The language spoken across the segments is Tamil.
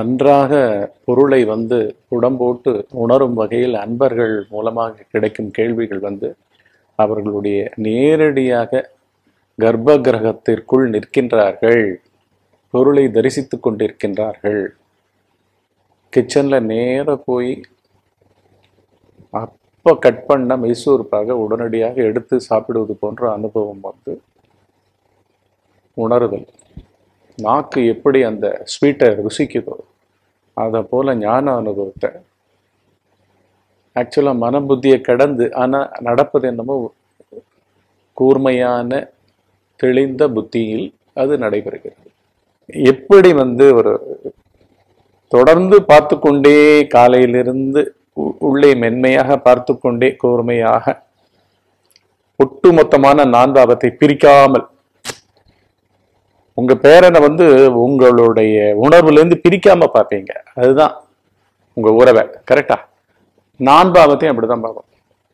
நன்றாக பொருளை வந்து உடம்போட்டு உணரும் வகையில் அன்பர்கள் மூலமாக கிடைக்கும் கேள்விகள் வந்து அவர்களுடைய நேரடியாக கர்ப்ப கிரகத்திற்குள் நிற்கின்றார்கள் பொருளை தரிசித்துக் கொண்டிருக்கின்றார்கள் கிச்சன்ல நேர போய் அப்போ கட் பண்ண மைசூர் பாக உடனடியாக எடுத்து சாப்பிடுவது போன்ற அனுபவம் வந்து உணருதல் நாக்கு எப்படி அந்த ஸ்வீட்டை ருசிக்குதோ அதை போல ஞான அனுபவத்தை ஆக்சுவலாக மனபுத்தியை கடந்து ஆனால் நடப்பது என்னமோ கூர்மையான தெளிந்த புத்தியில் அது நடைபெறுகிறது எப்படி வந்து ஒரு தொடர்ந்து பார்த்து கொண்டே காலையிலிருந்து உ- உள்ளே மென்மையாக பார்த்து கொண்டே கூர்மையாக ஒட்டுமொத்தமான நான்காபத்தை பிரிக்காமல் உங்க பேரனை வந்து உங்களுடைய உணர்வுல இருந்து பிரிக்காம பார்ப்பீங்க அதுதான் உங்க உறவை கரெக்டா நான் பாவத்தையும் அப்படிதான் பார்ப்போம்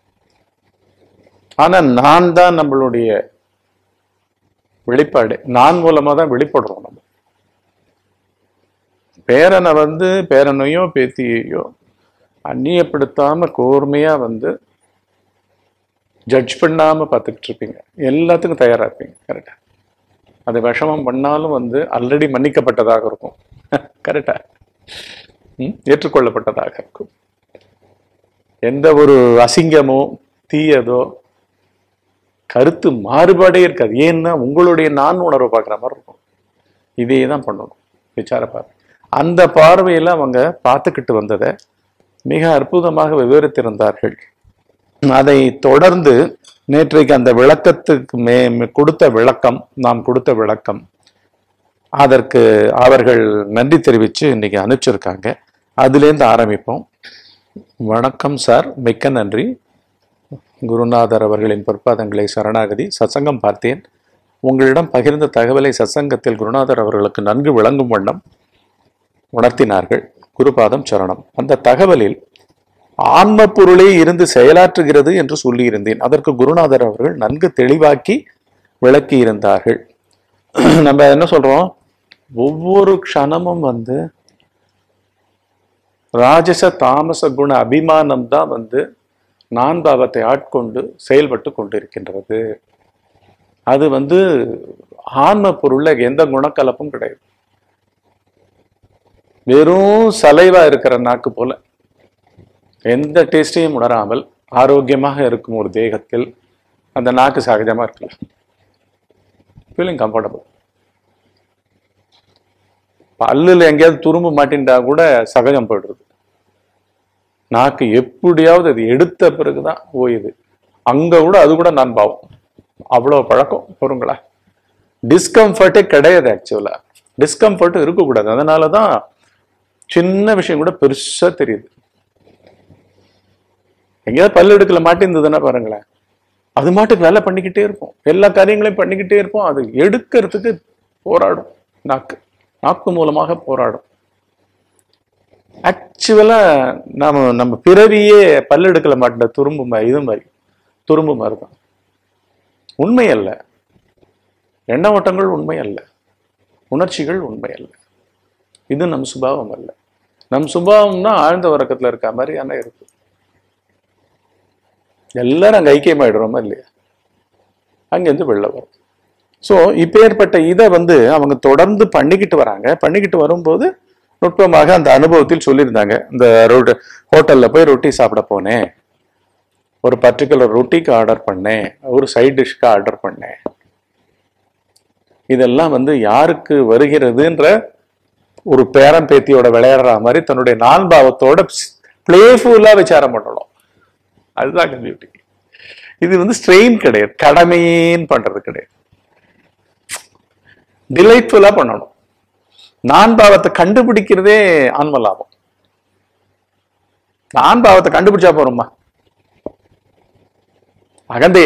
ஆனா நான் தான் நம்மளுடைய வெளிப்பாடு நான் மூலமா தான் வெளிப்படுறோம் நம்ம பேரனை வந்து பேரனையோ பேத்தியையோ அந்நியப்படுத்தாம கூர்மையா வந்து ஜட்ஜ் பண்ணாம பார்த்துக்கிட்டு இருப்பீங்க எல்லாத்துக்கும் தயாரா இருப்பீங்க கரெக்டா அது விஷமம் பண்ணாலும் வந்து ஆல்ரெடி மன்னிக்கப்பட்டதாக இருக்கும் கரெக்டா ம்? ஏற்றுக்கொள்ளப்பட்டதாக இருக்கும் எந்த ஒரு அசிங்கமோ தீயதோ கருத்து மாறுபாடே இருக்காது ஏன்னா உங்களுடைய நான் உணர்வை பார்க்குற மாதிரி இருக்கும் இதே தான் பண்ணணும் விசார பார்வை அந்த பார்வையில அவங்க பார்த்துக்கிட்டு வந்ததை மிக அற்புதமாக விவரித்திருந்தார்கள் அதை தொடர்ந்து நேற்றைக்கு அந்த விளக்கத்துக்கு மே மே- கொடுத்த விளக்கம் நாம் கொடுத்த விளக்கம் அதற்கு அவர்கள் நன்றி தெரிவித்து இன்னைக்கு அனுப்பிச்சிருக்காங்க அதுலேருந்து ஆரம்பிப்போம் வணக்கம் சார் மிக்க நன்றி குருநாதர் அவர்களின் பொற்பாதங்களை சரணாகதி சத்சங்கம் பார்த்தேன் உங்களிடம் பகிர்ந்த தகவலை சத்சங்கத்தில் குருநாதர் அவர்களுக்கு நன்கு விளங்கும் வண்ணம் உணர்த்தினார்கள் குருபாதம் சரணம் அந்த தகவலில் ஆன்ம பொருளே இருந்து செயலாற்றுகிறது என்று சொல்லியிருந்தேன் அதற்கு குருநாதர் அவர்கள் நன்கு தெளிவாக்கி விளக்கி இருந்தார்கள் நம்ம என்ன சொல்றோம் ஒவ்வொரு க்ஷணமும் வந்து ராஜச தாமச குண அபிமானம் தான் வந்து நான் பாவத்தை ஆட்கொண்டு செயல்பட்டு கொண்டிருக்கின்றது அது வந்து ஆன்ம பொருள்ல எந்த குணக்கலப்பும் கிடையாது வெறும் சலைவா இருக்கிற நாக்கு போல எந்த டேஸ்டையும் உணராமல் ஆரோக்கியமாக இருக்கும் ஒரு தேகத்தில் அந்த நாக்கு சகஜமா இருக்கலாம் ஃபீலிங் கம்ஃபர்டபுள் பல்லுல எங்கேயாவது துரும்பு மாட்டின்டா கூட சகஜம் போயிடுறது நாக்கு எப்படியாவது அது எடுத்த பிறகுதான் ஓயுது அங்க கூட அது கூட நான் பாவம் அவ்வளோ பழக்கம் பொறுங்களா டிஸ்கம்ஃபர்ட்டே கிடையாது ஆக்சுவலா டிஸ்கம்ஃபர்ட் இருக்கக்கூடாது அதனால தான் சின்ன விஷயம் கூட பெருசா தெரியுது எங்கேயாவது பல்லு எடுக்கல மாட்டிருந்ததுன்னா பாருங்களேன் அது மாட்டுக்கு வேலை பண்ணிக்கிட்டே இருப்போம் எல்லா காரியங்களையும் பண்ணிக்கிட்டே இருப்போம் அது எடுக்கிறதுக்கு போராடும் நாக்கு நாக்கு மூலமாக போராடும் ஆக்சுவலா நாம நம்ம பிறவியே பல்லு எடுக்கல மாட்டின துரும்பு மாதிரி இது மாதிரி துரும்பு மாதிரி தான் உண்மை அல்ல எண்ண ஓட்டங்கள் உண்மை அல்ல உணர்ச்சிகள் உண்மை அல்ல இது நம் சுபாவம் அல்ல நம் சுபாவம்னா ஆழ்ந்த உறக்கத்துல இருக்க மாதிரி ஆனா இருக்கு எல்லாரும் அங்க ஐக்கியமாயிடுறோமா இல்லையா அங்கேருந்து வெளில வரும் ஸோ இப்பேற்பட்ட இதை வந்து அவங்க தொடர்ந்து பண்ணிக்கிட்டு வராங்க பண்ணிக்கிட்டு வரும்போது நுட்பமாக அந்த அனுபவத்தில் சொல்லியிருந்தாங்க இந்த ரொட்டி ஹோட்டல்ல போய் ரொட்டி சாப்பிட போனேன் ஒரு பர்டிகுலர் ரொட்டிக்கு ஆர்டர் பண்ணேன் ஒரு சைட் டிஷ்க்கு ஆர்டர் பண்ணேன் இதெல்லாம் வந்து யாருக்கு வருகிறதுன்ற ஒரு பேரன் பேத்தியோட விளையாடுற மாதிரி தன்னுடைய நான் பாவத்தோட பிளேஃபுல்லா விசாரம் பண்ணணும் அதுதான் பியூட்டி இது வந்து ஸ்ட்ரெயின் கிடையாது கடமையின் பண்றது கிடையாது டிலைட்ஃபுல்லா பண்ணணும் நான் பாவத்தை கண்டுபிடிக்கிறதே ஆன்ம லாபம் நான் பாவத்தை கண்டுபிடிச்சா போறோமா அகந்தைய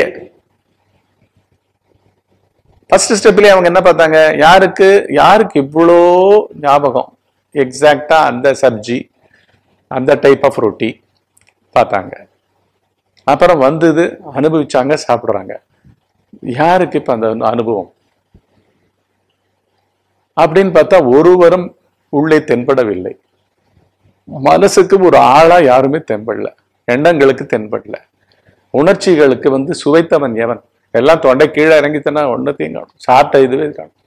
ஃபர்ஸ்ட் ஸ்டெப்லயே அவங்க என்ன பார்த்தாங்க யாருக்கு யாருக்கு இவ்வளோ ஞாபகம் எக்ஸாக்டா அந்த சப்ஜி அந்த டைப் ஆஃப் ரொட்டி பார்த்தாங்க அப்புறம் வந்தது அனுபவிச்சாங்க சாப்பிடுறாங்க யாருக்கு இப்ப அந்த அனுபவம் அப்படின்னு பார்த்தா ஒருவரும் உள்ளே தென்படவில்லை மனசுக்கு ஒரு ஆளா யாருமே தென்படல எண்ணங்களுக்கு தென்படல உணர்ச்சிகளுக்கு வந்து சுவைத்தவன் எவன் எல்லாம் தொண்டை கீழே இறங்கித்தனா ஒன்னத்தையும் காணும் சாப்பிட்ட இதுவே காணும்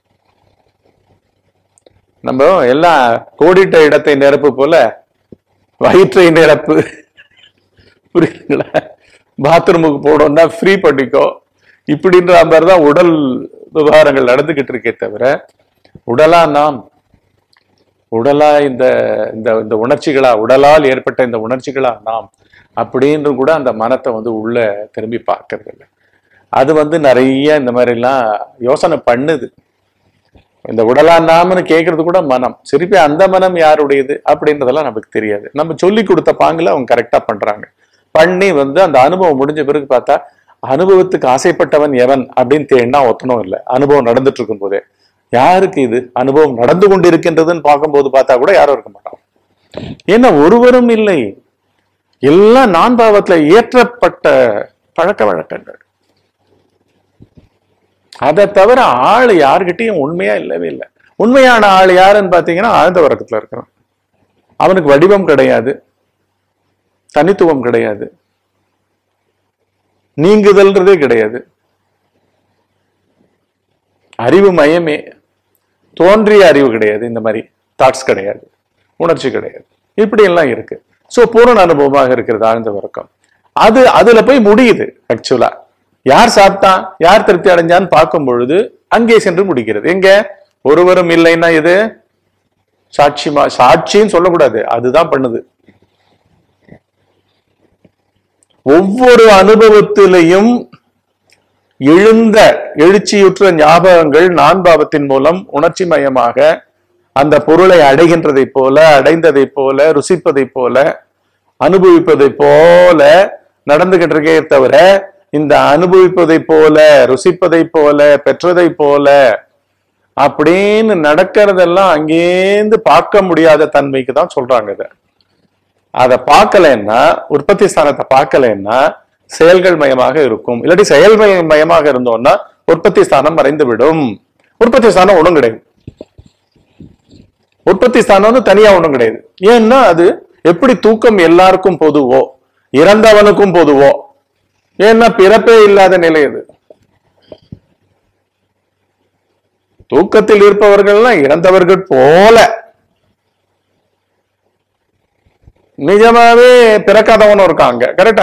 நம்ம எல்லாம் கோடிட்ட இடத்தை நிரப்பு போல வயிற்றை நிரப்பு புரியுதுங்களா பாத்ரூமுக்கு போனோம்னா ஃப்ரீ பண்ணிக்கோ இப்படின்ற மாதிரி தான் உடல் விவகாரங்கள் நடந்துகிட்டு இருக்கே தவிர உடலா நாம் உடலா இந்த இந்த இந்த உணர்ச்சிகளா உடலால் ஏற்பட்ட இந்த உணர்ச்சிகளா நாம் அப்படின்னு கூட அந்த மனத்தை வந்து உள்ள திரும்பி பார்க்கறது இல்லை அது வந்து நிறைய இந்த மாதிரிலாம் யோசனை பண்ணுது இந்த உடலா நாம்னு கேட்கறது கூட மனம் திருப்பி அந்த மனம் யாருடையது அப்படின்றதெல்லாம் நமக்கு தெரியாது நம்ம சொல்லி கொடுத்த பாங்குல அவங்க கரெக்டா பண்றாங்க பண்ணி வந்து அந்த அனுபவம் முடிஞ்ச பிறகு பார்த்தா அனுபவத்துக்கு ஆசைப்பட்டவன் எவன் அப்படின்னு தேடினா ஒத்தனும் இல்லை அனுபவம் நடந்துட்டு இருக்கும் போதே யாருக்கு இது அனுபவம் நடந்து கொண்டு இருக்கின்றதுன்னு பார்க்கும்போது பார்த்தா கூட யாரும் இருக்க மாட்டாங்க ஏன்னா ஒருவரும் இல்லை எல்லாம் நான் பாவத்துல ஏற்றப்பட்ட பழக்க வழக்கங்கள் அதை தவிர ஆள் யாருக்கிட்டையும் உண்மையா இல்லவே இல்லை உண்மையான ஆள் யாருன்னு பாத்தீங்கன்னா ஆழ்ந்த வர்க்கத்துல இருக்கிறான் அவனுக்கு வடிவம் கிடையாது தனித்துவம் கிடையாது நீங்குதல்ன்றதே கிடையாது அறிவு மயமே தோன்றிய அறிவு கிடையாது இந்த மாதிரி தாட்ஸ் கிடையாது உணர்ச்சி கிடையாது இப்படி எல்லாம் இருக்கு சோ பூரண அனுபவமாக இருக்கிறது ஆழ்ந்த வர்க்கம் அது அதுல போய் முடியுது ஆக்சுவலா யார் சாப்பிட்டான் யார் திருப்தி அடைஞ்சான்னு பார்க்கும் பொழுது அங்கே சென்று முடிக்கிறது எங்க ஒருவரும் இல்லைன்னா இது சாட்சிமா சாட்சின்னு சொல்லக்கூடாது அதுதான் பண்ணுது ஒவ்வொரு அனுபவத்திலையும் எழுந்த எழுச்சியுற்ற ஞாபகங்கள் நான்பாவத்தின் மூலம் உணர்ச்சி மயமாக அந்த பொருளை அடைகின்றதை போல அடைந்ததை போல ருசிப்பதை போல அனுபவிப்பதை போல நடந்துகிட்டு இருக்கே தவிர இந்த அனுபவிப்பதை போல ருசிப்பதை போல பெற்றதை போல அப்படின்னு நடக்கிறதெல்லாம் அங்கேருந்து பார்க்க முடியாத தன்மைக்கு தான் சொல்றாங்க இதை அதை பார்க்கலைன்னா உற்பத்தி ஸ்தானத்தை பார்க்கலைன்னா செயல்கள் மயமாக இருக்கும் இல்லாட்டி செயல் மய- மயமாக இருந்தோம்னா உற்பத்தி ஸ்தானம் மறைந்து விடும் உற்பத்தி ஸ்தானம் ஒண்ணும் கிடையாது உற்பத்தி ஸ்தானம் வந்து தனியா ஒண்ணும் கிடையாது ஏன்னா அது எப்படி தூக்கம் எல்லாருக்கும் பொதுவோ இறந்தவனுக்கும் பொதுவோ ஏன்னா பிறப்பே இல்லாத நிலை அது தூக்கத்தில் இருப்பவர்கள்லாம் இறந்தவர்கள் போல நிஜமாவே பிறக்காதவனும் இருக்காங்க கரெக்டா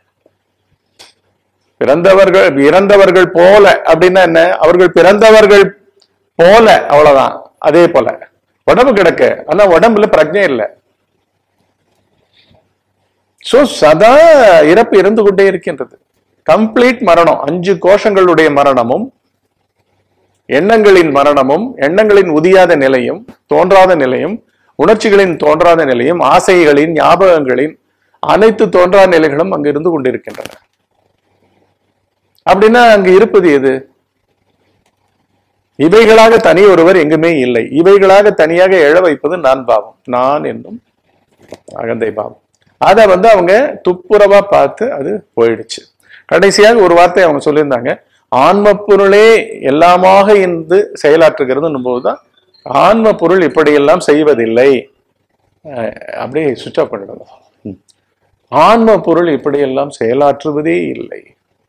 பிறந்தவர்கள் இறந்தவர்கள் போல அப்படின்னா என்ன அவர்கள் பிறந்தவர்கள் போல அவ்வளவுதான் அதே போல உடம்பு கிடக்க ஆனா உடம்புல பிரஜை இல்லை சோ சதா இறப்பு இருந்து கொண்டே இருக்கின்றது கம்ப்ளீட் மரணம் அஞ்சு கோஷங்களுடைய மரணமும் எண்ணங்களின் மரணமும் எண்ணங்களின் உதியாத நிலையும் தோன்றாத நிலையும் உணர்ச்சிகளின் தோன்றாத நிலையும் ஆசைகளின் ஞாபகங்களின் அனைத்து தோன்றா நிலைகளும் அங்கு இருந்து கொண்டிருக்கின்றன அப்படின்னா அங்கு இருப்பது எது இவைகளாக தனி ஒருவர் எங்குமே இல்லை இவைகளாக தனியாக எழ வைப்பது நான் பாவம் நான் என்னும் அகந்தை பாவம் அதை வந்து அவங்க துப்புரவா பார்த்து அது போயிடுச்சு கடைசியாக ஒரு வார்த்தை அவங்க சொல்லியிருந்தாங்க ஆன்ம பொருளே எல்லாமாக இருந்து செயலாற்றுகிறது போதுதான் ஆன்ம பொருள் இப்படியெல்லாம் செய்வதில்லை அஹ் அப்படியே சுவிட்ச் ஆஃப் பண்ணிடுங்க ம். ஆன்ம பொருள் இப்படியெல்லாம் செயலாற்றுவதே இல்லை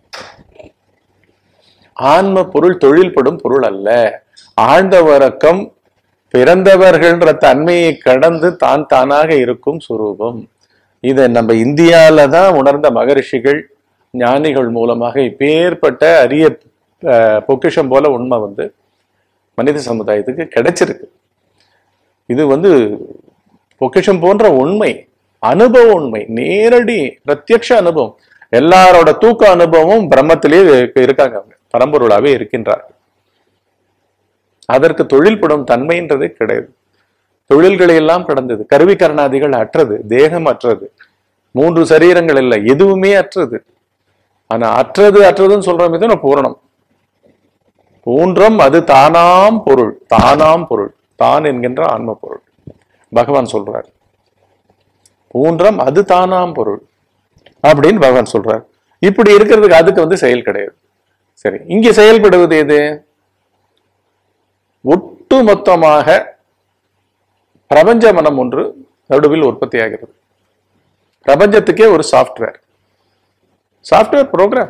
ஆன்ம பொருள் தொழில்படும் பொருள் அல்ல ஆழ்ந்த வரக்கம் பிறந்தவர்கள்ன்ற தன்மையை கடந்து தான் தானாக இருக்கும் சுரூபம் இதை நம்ம இந்தியால தான் உணர்ந்த மகரிஷிகள் ஞானிகள் மூலமாக இப்பேற்பட்ட அரிய அஹ், பொக்கிஷம் போல உண்மை வந்து மனித சமுதாயத்துக்கு கிடைச்சிருக்கு இது வந்து பொக்கிஷம் போன்ற உண்மை அனுபவ உண்மை நேரடி பிரத்யக்ஷ அனுபவம் எல்லாரோட தூக்க அனுபவமும் பிரம்மத்திலேயே இருக்கு- இருக்காங்க அவங்க பரம்பொருளாவே இருக்கின்றார்கள் அதற்கு தொழில்படும் தன்மைன்றதே கிடையாது தொழில்களை எல்லாம் கடந்தது கருவி கரணாதிகள் அற்றது தேகம் அற்றது மூன்று சரீரங்கள் இல்லை எதுவுமே அற்றது ஆனா அற்றது அற்றதுன்னு சொல்ற மீது பூரணம் ஊன்றம் அது தானாம் பொருள் தானாம் பொருள் தான் என்கின்ற ஆன்ம பொருள் பகவான் சொல்றார் ஊன்றம் அது தானாம் பொருள் அப்படின்னு பகவான் சொல்றார் இப்படி இருக்கிறதுக்கு அதுக்கு வந்து செயல் கிடையாது சரி இங்க செயல்படுவது எது ஒட்டுமொத்தமாக பிரபஞ்ச மனம் ஒன்று நடுவில் உற்பத்தி ஆகிறது பிரபஞ்சத்துக்கே ஒரு சாஃப்ட்வேர் சாஃப்ட்வேர் ப்ரோக்ராம்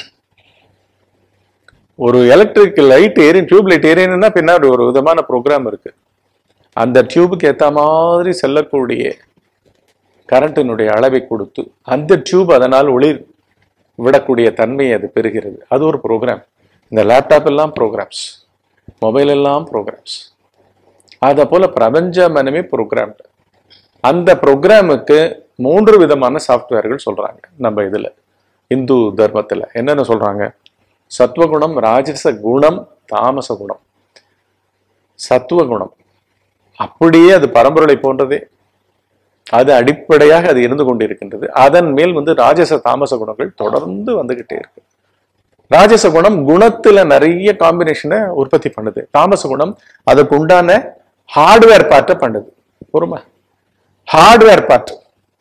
ஒரு எலக்ட்ரிக் லைட் ஏறி டியூப் லைட் ஏறினா பின்னாடி ஒரு விதமான ப்ரோக்ராம் இருக்கு அந்த டியூபுக்கு ஏத்த மாதிரி செல்லக்கூடிய கரண்டினுடைய அளவை கொடுத்து அந்த டியூப் அதனால் ஒளிர் விடக்கூடிய தன்மையை அது பெறுகிறது அது ஒரு ப்ரோக்ராம் இந்த லேப்டாப் எல்லாம் ப்ரோக்ராம்ஸ் மொபைல் எல்லாம் ப்ரோக்ராம்ஸ் அதை போல பிரபஞ்ச மனமே ப்ரோக்ராம்டு அந்த ப்ரோக்ராமுக்கு மூன்று விதமான சாஃப்ட்வேர்கள் சொல்றாங்க நம்ம இதுல இந்து தர்மத்துல என்னென்ன சொல்றாங்க சத்வகுணம் ராஜச குணம் தாமச குணம் சத்துவகுணம் அப்படியே அது பரம்பொருளை போன்றதே அது அடிப்படையாக அது இருந்து கொண்டிருக்கின்றது அதன் மேல் வந்து ராஜச தாமச குணங்கள் தொடர்ந்து வந்துகிட்டே இருக்கு ராஜச குணம் குணத்துல நிறைய காம்பினேஷனை உற்பத்தி பண்ணுது தாமச குணம் அதுக்கு உண்டான ஹார்ட்வேர் பார்ட்டை பண்ணுது பொறுமை ஹார்ட்வேர் பார்ட்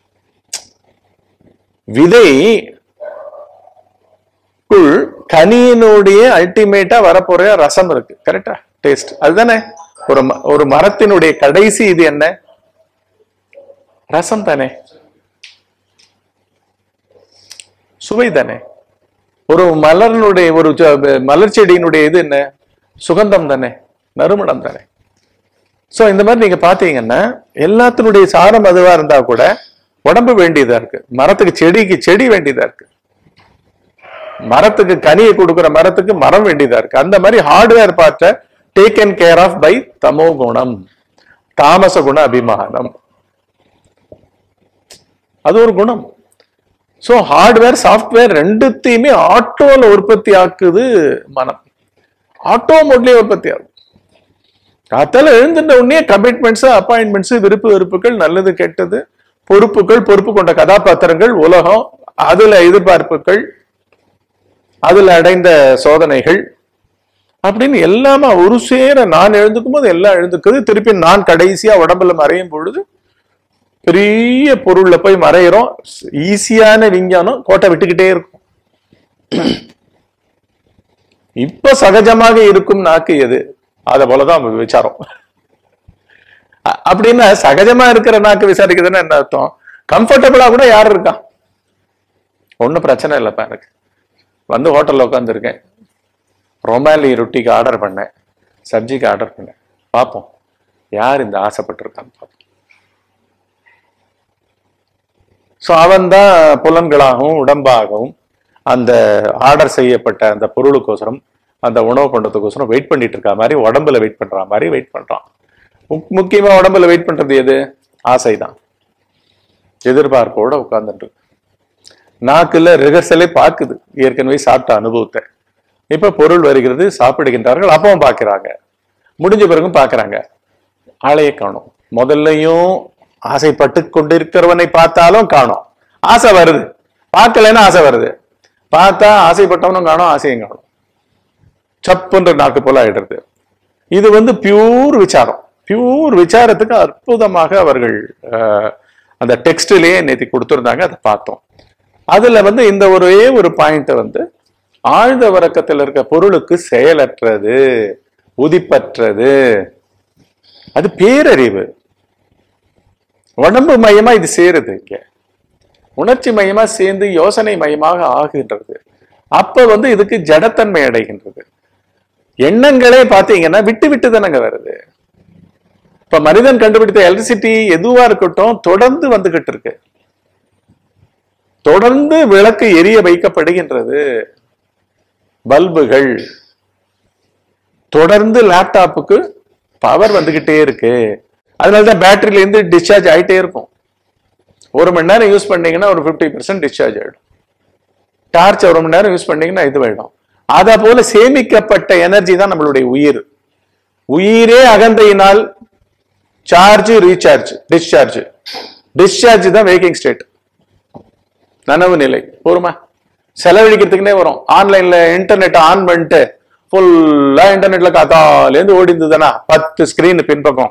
விதை குள் கனியினுடைய அல்டிமேட்டா வரப்போற ரசம் இருக்கு கரெக்டா டேஸ்ட் அதுதானே ஒரு ம- ஒரு மரத்தினுடைய கடைசி இது என்ன ரசம் தானே சுவை தானே ஒரு மலர்னுடைய ஒரு ச- மலர் செடியினுடைய இது என்ன சுகந்தம் தானே நறுமணம் தானே சோ இந்த மாதிரி நீங்க பாத்தீங்கன்னா எல்லாத்தினுடைய சாரம் அதுவா இருந்தா கூட உடம்பு வேண்டியதா இருக்கு மரத்துக்கு செடிக்கு செடி வேண்டியதா இருக்கு மரத்துக்கு கனியை கொடுக்கிற மரத்துக்கு மரம் வேண்டியதா இருக்கு அந்த மாதிரி ஹார்ட்வேர் பார்ட்டை டேக்கன் கேர் ஆஃப் பை தமோ குணம் தாமச குண அபிமானம் அது ஒரு குணம் சோ ஹார்ட்வேர் சாஃப்ட்வேர் ரெண்டுத்தையுமே ஆட்டோல உற்பத்தி ஆக்குது மனம் ஆட்டோ மோட்லயே உற்பத்தி ஆகும் காத்தால எழுந்துட்ட உடனே கமிட்மெண்ட்ஸ் அப்பாயின்மெண்ட்ஸ் விருப்பு வெறுப்புகள் நல்லது கெட்டது பொறுப்புகள் பொறுப்பு கொண்ட கதாபாத்திரங்கள் உலகம் அதுல எதிர்பார்ப்புகள் அதுல அடைந்த சோதனைகள் அப்படின்னு எல்லாமே ஒரு சேர நான் எழுந்துக்கும் போது எல்லாம் எழுந்துக்குது திருப்பி நான் கடைசியா உடம்புல மறையும் பொழுது பெரிய பொருள்ல போய் மறையிறோம் ஈஸியான விஞ்ஞானம் கோட்டை விட்டுக்கிட்டே இருக்கும் இப்ப சகஜமாக இருக்கும் நாக்கு எது அத போலதான் விசாரம் அ- அப்படின்னா சகஜமா இருக்கிற நாக்கு விசாரிக்குதுன்னா என்ன அர்த்தம் கம்ஃபர்டபுளா கூட யார் இருக்கா ஒண்ணும் பிரச்சனை இல்லப்பா எனக்கு வந்து ஹோட்டல்ல உட்காந்துருக்கேன் ரொமாலி ரொட்டிக்கு ஆர்டர் பண்ணேன் சப்ஜிக்கு ஆர்டர் பண்ணேன் பார்ப்போம் யார் இந்த ஆசைப்பட்டிருக்கான்னு பார்ப்போம் ஸோ அவன்தான் புலன்களாகவும் உடம்பாகவும் அந்த ஆர்டர் செய்யப்பட்ட அந்த பொருளுக்கோசரம் அந்த உணவு பண்டத்துக்கோசரம் வெயிட் பண்ணிட்டு இருக்க மாதிரி உடம்புல வெயிட் பண்ற மாதிரி வெயிட் பண்றான் முக்- முக்கியமா உடம்புல வெயிட் பண்றது எது ஆசைதான் எதிர்பார்ப்போட உட்கார்ந்துட்டு இருக்கு. நாக்குல ரிஹர்சலே பார்க்குது ஏற்கனவே சாப்பிட்ட அனுபவத்தை இப்ப பொருள் வருகிறது சாப்பிடுகின்றார்கள் அப்பவும் பார்க்கறாங்க முடிஞ்ச பிறகும் பார்க்கறாங்க ஆளையே காணும் முதல்லையும் ஆசைப்பட்டு கொண்டிருக்கிறவனை பார்த்தாலும் காணும் ஆசை வருது பார்க்கலைன்னா ஆசை வருது பார்த்தா ஆசைப்பட்டவனும் காணும் ஆசையும் காணும் சப்புன்ற நாக்கு போல ஆயிடுறது இது வந்து பியூர் விசாரம் பியூர் விசாரத்துக்கு அற்புதமாக அவர்கள் அஹ், அந்த டெக்ஸ்ட்லயே நேத்தி கொடுத்திருந்தாங்க அதை பார்த்தோம் அதுல வந்து இந்த ஒரே ஒரு பாயிண்ட் வந்து ஆழ்ந்த வரக்கத்தில் இருக்க பொருளுக்கு செயலற்றது உதிப்பற்றது அது பேரறிவு உடம்பு மையமா இது சேருது இங்க உணர்ச்சி மையமா சேர்ந்து யோசனை மையமாக ஆகுகின்றது அப்ப வந்து இதுக்கு ஜடத்தன்மை அடைகின்றது எண்ணங்களே பாத்தீங்கன்னா விட்டு விட்டு தானங்க வருது இப்ப மனிதன் கண்டுபிடித்த எலக்ட்ரிசிட்டி எதுவா இருக்கட்டும் தொடர்ந்து வந்துகிட்டு இருக்கு தொடர்ந்து விளக்கு எரிய வைக்கப்படுகின்றது பல்புகள் தொடர்ந்து லேப்டாப்புக்கு பவர் வந்துகிட்டே இருக்கு அதனாலதான் பேட்டரியில இருந்து டிஸ்சார்ஜ் ஆயிட்டே இருக்கும் ஒரு மணி நேரம் யூஸ் பண்ணீங்கன்னா ஒரு 50% பெர்சன்ட் டிஸ்சார்ஜ் ஆயிடும் டார்ச் ஒரு மணி நேரம் யூஸ் பண்ணீங்கன்னா இது ஆயிடும் அத போல சேமிக்கப்பட்ட எனர்ஜி தான் நம்மளுடைய உயிர் உயிரே அகந்தையினால் சார்ஜ் ரீசார்ஜ் டிஸ்சார்ஜ் டிஸ்சார்ஜ் தான் வேக்கிங் ஸ்டேட் நனவு நிலை போருமா செலவழிக்கிறதுக்குனே வரும் ஆன்லைன்ல இன்டர்நெட் ஆன் பண்ணிட்டு ஃபுல்லா இன்டர்நெட்ல காத்தாலேருந்து ஓடி இருந்ததுன்னா பத்து ஸ்கிரீன் பின்பக்கம்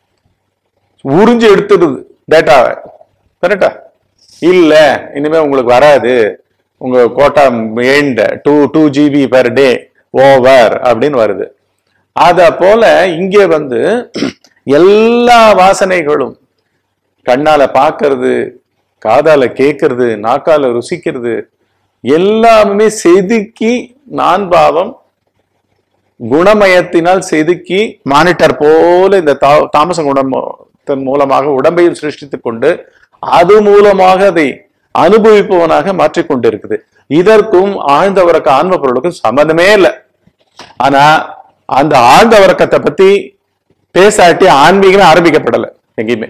உறிஞ்சு எடுத்துடுது டேட்டாவை கரெக்டா இல்ல இனிமே உங்களுக்கு வராது உங்க quota end to two GB per day over அப்படின்னு வருது அத போல இங்கே வந்து எல்லா வாசனைகளும் கண்ணால பார்க்கிறது காதால கேட்கறது நாக்கால ருசிக்கிறது எல்லாமே செதுக்கி நான் பாவம் குணமயத்தினால் செதுக்கி மானிட்டர் போல இந்த தா- தாமச குணத்தின் மூலமாக உடம்பையும் சிருஷ்டித்துக் கொண்டு அது மூலமாக அதை அனுபவிப்பவனாக மாற்றிக் கொண்டிருக்குது இதற்கும் ஆழ்ந்த உறக்க ஆன்ம பொருளுக்கும் சம்மந்தமே இல்லை ஆனா அந்த ஆழ்ந்த உறக்கத்தை பத்தி பேசாட்டி ஆன்மீகமே ஆரம்பிக்கப்படலை எங்கேயுமே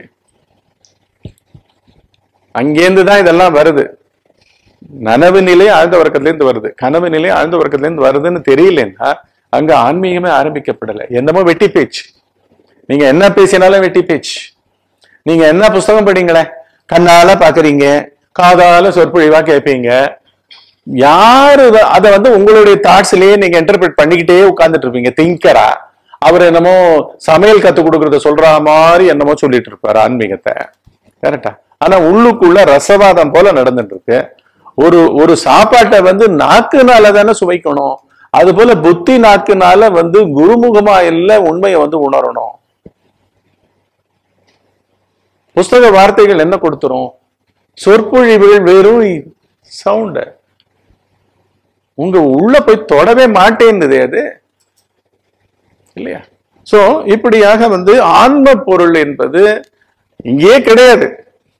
அங்கேருந்து தான் இதெல்லாம் வருது நனவு நிலை ஆழ்ந்த உறக்கத்திலேருந்து வருது கனவு நிலை ஆழ்ந்த உறக்கத்திலேருந்து வருதுன்னு தெரியலன்னா அங்க ஆன்மீகமே ஆரம்பிக்கப்படலை என்னமோ வெட்டி பேச்சு நீங்க என்ன பேசினாலும் வெட்டி பேச்சு நீங்க என்ன புஸ்தகம் படிங்களேன் கண்ணால பாக்குறீங்க காதால சொற்பொழிவா கேட்பீங்க யாரு இத- அத வந்து உங்களுடைய தாட்ஸ்லயே நீங்க இன்டர்பிரட் பண்ணிக்கிட்டே உட்கார்ந்துட்டு இருப்பீங்க திங்கரா அவர் என்னமோ சமையல் கத்து கொடுக்கறத சொல்ற மாதிரி என்னமோ சொல்லிட்டு இருப்பாரு ஆன்மீகத்தை கரெக்டா ஆனா உள்ளுக்குள்ள ரசவாதம் போல நடந்துட்டு இருக்கு ஒரு ஒரு சாப்பாட்டை வந்து நாக்குனால தானே சுவைக்கணும் அது போல புத்தி நாக்குனால வந்து குருமுகமா இல்ல உண்மையை வந்து உணரணும் புஸ்தக வார்த்தைகள் என்ன கொடுத்துரும் சொற்பொழிவுகள் வெறும் சவுண்ட் உங்க உள்ள போய் தொடவே மாட்டேன்னுது அது இல்லையா சோ இப்படியாக வந்து ஆன்ம பொருள் என்பது இங்கேயே கிடையாது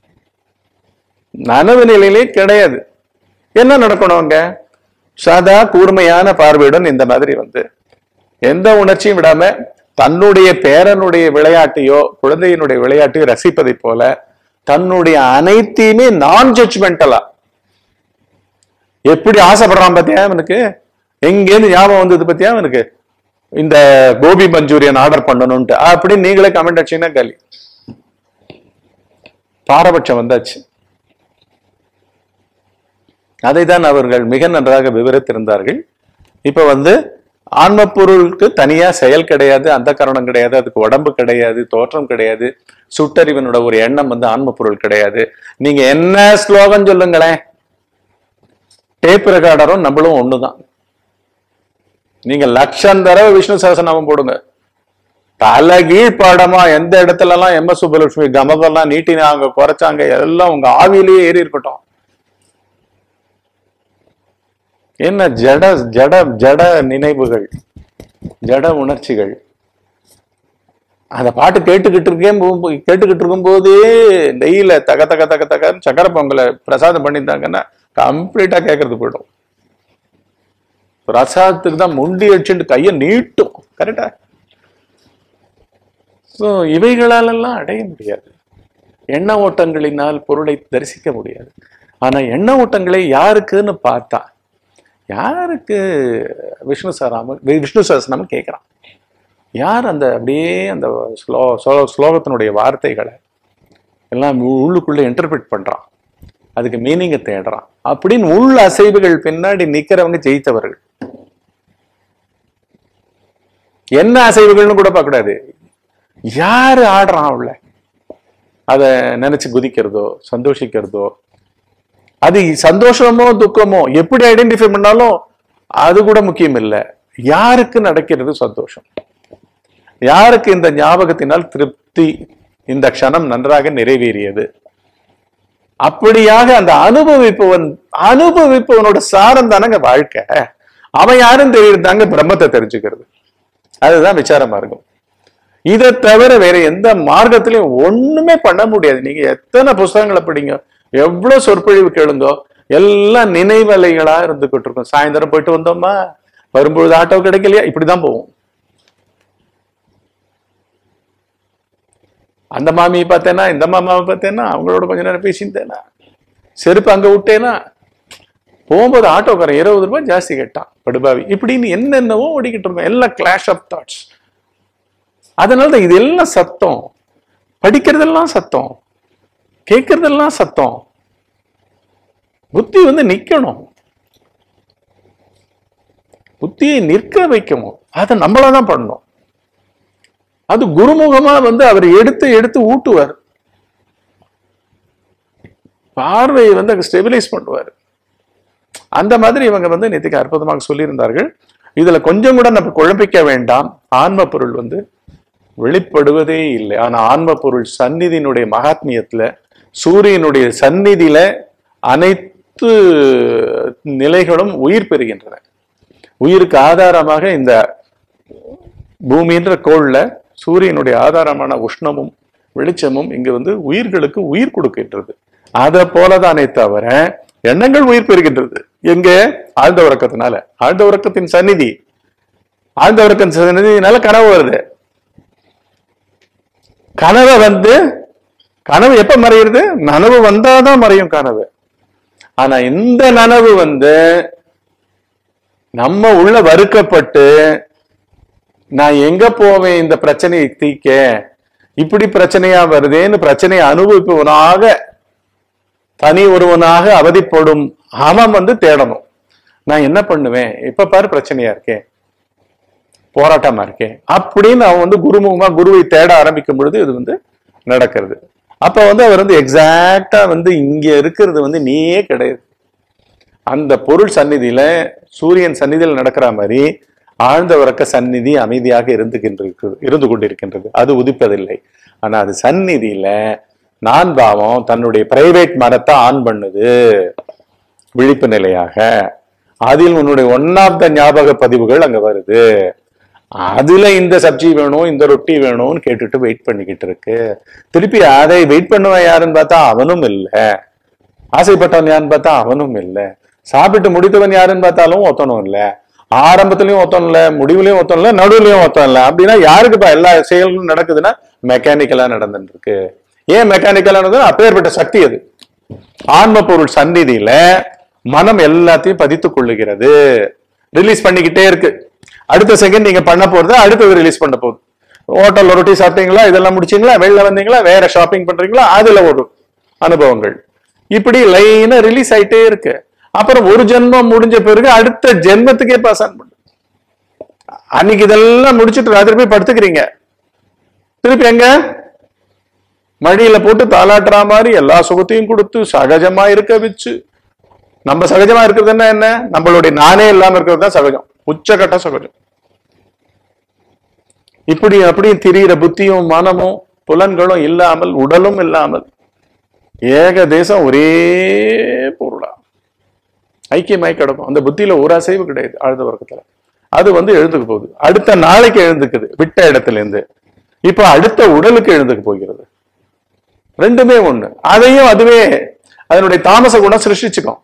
நனவு நிலையிலே கிடையாது என்ன நடக்கணும் அங்க சதா கூர்மையான பார்வையுடன் இந்த மாதிரி வந்து எந்த உணர்ச்சியும் விடாம தன்னுடைய பேரனுடைய விளையாட்டையோ குழந்தையினுடைய விளையாட்டையோ ரசிப்பதை போல தன்னுடைய அனைத்தையுமே நான் ஜட்ஜ்மெண்டலா எப்படி ஆசைப்படுறான் பாத்தியா அவனுக்கு எங்கேருந்து ஞாபகம் வந்தது பாத்தியா அவனுக்கு இந்த கோபி மஞ்சூரியன் ஆர்டர் பண்ணணும்ட்டு அப்படின்னு நீங்களே கமெண்ட் அடிச்சீங்கன்னா காலி பாரபட்சம் வந்தாச்சு அதைதான் அவர்கள் மிக நன்றாக விவரித்திருந்தார்கள் இப்ப வந்து ஆன்ம பொருளுக்கு தனியா செயல் கிடையாது அந்த காரணம் கிடையாது அதுக்கு உடம்பு கிடையாது தோற்றம் கிடையாது சுட்டறிவனோட ஒரு எண்ணம் வந்து ஆன்ம பொருள் கிடையாது நீங்க என்ன ஸ்லோகம் சொல்லுங்களேன் டேப் ரெக்கார்டரும் நம்மளும் ஒண்ணுதான் நீங்க லட்சம் தடவை விஷ்ணு சகசநாமம் போடுங்க தலைகீழ் பாடமா எந்த இடத்துல எல்லாம் எம் எஸ் சுப்பலட்சுமி கமதெல்லாம் நீட்டினாங்க குறைச்சாங்க எல்லாம் உங்க ஆவியிலேயே ஏறி இருக்கட்டும் என்ன ஜட ஜட ஜட நினைவுகள் ஜட உணர்ச்சிகள் அந்த பாட்டு கேட்டுக்கிட்டு இருக்கேன் போ- கேட்டுக்கிட்டு இருக்கும்போதே நெய்யில தக தக தக தக சக்கரை பொங்கலை பிரசாதம் பண்ணியிருந்தாங்கன்னா கம்ப்ளீட்டா கேட்கறது போயிடும் பிரசாதத்துக்கு தான் முண்டி அடிச்சுட்டு கையை நீட்டும் கரெக்டா ஸோ இவைகளாலெல்லாம் அடைய முடியாது எண்ண ஓட்டங்களினால் பொருளை தரிசிக்க முடியாது ஆனா எண்ண ஓட்டங்களை யாருக்குன்னு பார்த்தா யாருக்கு விஷ்ணு சராம விஷ்ணு சஹஸ்ரநாமம் கேட்குறான் யார் அந்த அப்படியே அந்த ஸ்லோ ஸ்லோ- ஸ்லோகத்தினுடைய வார்த்தைகளை எல்லாம் உள்ளுக்குள்ள இன்டர்பிரட் பண்றான் அதுக்கு மீனிங்கை தேடுறான் அப்படின்னு உள் அசைவுகள் பின்னாடி நிக்கிறவங்க ஜெயித்தவர்கள் என்ன அசைவுகள்னு கூட பார்க்க கூடாது யாரு ஆடுறான் உள்ள அத நினைச்சு குதிக்கிறதோ சந்தோஷிக்கிறதோ அது சந்தோஷமோ துக்கமோ எப்படி ஐடென்டிஃபை பண்ணாலும் அது கூட முக்கியம் இல்லை யாருக்கு நடக்கிறது சந்தோஷம் யாருக்கு இந்த ஞாபகத்தினால் திருப்தி இந்த க்ஷணம் நன்றாக நிறைவேறியது அப்படியாக அந்த அனுபவிப்பவன் அனுபவிப்பவனோட சாரம் தானங்க வாழ்க்கை அவன் யாரும் தெரியுதாங்க பிரம்மத்தை தெரிஞ்சுக்கிறது அதுதான் விசார மார்க்கம் இதை தவிர வேற எந்த மார்க்கத்திலையும் ஒண்ணுமே பண்ண முடியாது நீங்க எத்தனை புஸ்தகங்களை படிங்க எவ்வளவு சொற்பொழிவு கேளுங்கோ எல்லாம் நினைவலைகளா இருந்துகிட்டு இருக்கும் சாயந்தரம் போயிட்டு வந்தோமா வரும்பொழுது ஆட்டோ கிடைக்கலையா இப்படிதான் போவோம் அந்த மாமியை பார்த்தேனா இந்த மாமாவை பார்த்தேனா அவங்களோட கொஞ்ச நேரம் பேசியிருந்தேனா செருப்பு அங்க விட்டேனா போகும்போது ஆட்டோக்காரன் இருபது ரூபாய் ஜாஸ்தி கேட்டான் படுபாவி இப்படின்னு என்னென்னவோ ஓடிக்கிட்டு இருக்கோம் எல்லாம் கிளாஷ் ஆஃப் தாட்ஸ் அதனால தான் இது எல்லாம் சத்தம் படிக்கிறதெல்லாம் சத்தம் கேட்கறதெல்லாம் சத்தம் புத்தி வந்து நிக்கணும் புத்தியை நிற்க வைக்கணும் அதை நம்மள தான் பண்ணணும் அது குருமுகமா வந்து அவர் எடுத்து எடுத்து ஊட்டுவார் பார்வையை வந்து ஸ்டெபிலைஸ் பண்ணுவார் அந்த மாதிரி இவங்க வந்து நேற்றுக்கு அற்புதமாக சொல்லியிருந்தார்கள் இதுல கொஞ்சம் கூட நம்ம குழம்பிக்க வேண்டாம் ஆன்ம பொருள் வந்து வெளிப்படுவதே இல்லை ஆனா ஆன்ம பொருள் சந்நிதியினுடைய மகாத்மியத்துல சூரியனுடைய சந்நிதியில அனைத்து நிலைகளும் உயிர் பெறுகின்றன உயிருக்கு ஆதாரமாக இந்த பூமின்ற கோள்ல சூரியனுடைய ஆதாரமான உஷ்ணமும் வெளிச்சமும் இங்க வந்து உயிர்களுக்கு உயிர் கொடுக்கின்றது அதை போலதானே தவிர எண்ணங்கள் உயிர் பெறுகின்றது எங்க ஆழ்ந்த உறக்கத்தினால ஆழ்ந்த உறக்கத்தின் சந்நிதி ஆழ்ந்த உறக்கத்தின் சந்நிதினால கனவு வருது கனவை வந்து கனவு எப்ப மறையுது நனவு வந்தாதான் மறையும் கனவு ஆனா இந்த நனவு வந்து நம்ம உள்ள வறுக்கப்பட்டு நான் எங்க போவேன் இந்த பிரச்சனையை தீக்க இப்படி பிரச்சனையா வருதேன்னு பிரச்சனையை அனுபவிப்பவனாக தனி ஒருவனாக அவதிப்படும் அவன் வந்து தேடணும் நான் என்ன பண்ணுவேன் இப்ப பாரு பிரச்சனையா இருக்கேன் போராட்டமா இருக்கேன் அப்படின்னு அவன் வந்து குருமுகமா குருவை தேட ஆரம்பிக்கும் பொழுது இது வந்து நடக்கிறது அப்ப வந்து அவர் வந்து எக்ஸாக்டா வந்து இங்க இருக்கிறது வந்து நீயே கிடையாது அந்த பொருள் சந்நிதியில சூரியன் சந்நிதியில் நடக்கிற மாதிரி ஆழ்ந்த உறக்க சந்நிதி அமைதியாக இருந்துகின்றது இருந்து கொண்டிருக்கின்றது அது உதிப்பதில்லை ஆனா அது சந்நிதியில நான் பாவம் தன்னுடைய பிரைவேட் மரத்தை ஆன் பண்ணுது விழிப்பு நிலையாக அதில் உன்னுடைய ஒன் ஆஃப் த ஞாபக பதிவுகள் அங்க வருது அதுல இந்த சப்ஜி வேணும் இந்த ரொட்டி வேணும்னு கேட்டுட்டு வெயிட் பண்ணிக்கிட்டு இருக்கு திருப்பி அதை வெயிட் பண்ணுவன் யாருன்னு பார்த்தா அவனும் இல்லை ஆசைப்பட்டவன் யாருன்னு பார்த்தா அவனும் இல்லை சாப்பிட்டு முடித்தவன் யாருன்னு பார்த்தாலும் ஒத்தனும் இல்லை ஆரம்பத்திலயும் ஒத்தம் இல்ல முடிவுலயும் ஒத்தம் இல்ல நடுவுலயும் ஒத்தம் இல்ல அப்படின்னா யாருக்குப்பா எல்லா செயல்களும் நடக்குதுன்னா மெக்கானிக்கலா நடந்துட்டு இருக்கு ஏன் மெக்கானிக்கலா நடந்தது அப்பேற்பட்ட சக்தி அது ஆன்ம பொருள் சந்நிதியில மனம் எல்லாத்தையும் பதித்துக் கொள்ளுகிறது ரிலீஸ் பண்ணிக்கிட்டே இருக்கு அடுத்த செகண்ட் நீங்க பண்ண போறது அடுத்தது ரிலீஸ் பண்ண போகுது ஹோட்டல் ரொட்டி சாப்பிட்டீங்களா இதெல்லாம் முடிச்சீங்களா வெளில வந்தீங்களா வேற ஷாப்பிங் பண்றீங்களா அதுல ஒரு அனுபவங்கள் இப்படி லைனா ரிலீஸ் ஆயிட்டே இருக்கு அப்புறம் ஒரு ஜென்மம் முடிஞ்ச பிறகு அடுத்த ஜென்மத்துக்கே பாஸ் ஆன் பண்ணு அன்னைக்கு இதெல்லாம் முடிச்சிட்டு ராத்திரி போய் படுத்துக்கிறீங்க திருப்பி எங்க மடியில போட்டு தாளாட்டுற மாதிரி எல்லா சுகத்தையும் கொடுத்து சகஜமா இருக்க வச்சு நம்ம சகஜமா இருக்கிறது என்ன என்ன நம்மளுடைய நானே இல்லாம இருக்கிறது தான் சகஜம் உச்சகட்ட சகஜம் இப்படி அப்படி திரியிற புத்தியும் மனமும் புலன்களும் இல்லாமல் உடலும் இல்லாமல் ஏக தேசம் ஒரே பொருளா ஐக்கியமாய் கிடக்கும் அந்த புத்தியில ஒரு அசைவு கிடையாது ஆழ்ந்த வர்க்கத்துல அது வந்து எழுந்துக்கு போகுது அடுத்த நாளைக்கு எழுந்துக்குது விட்ட இடத்துல இருந்து இப்ப அடுத்த உடலுக்கு எழுந்துக்கு போகிறது ரெண்டுமே ஒண்ணு அதையும் அதுவே அதனுடைய தாமச குணம் சிருஷ்டிச்சுக்கும்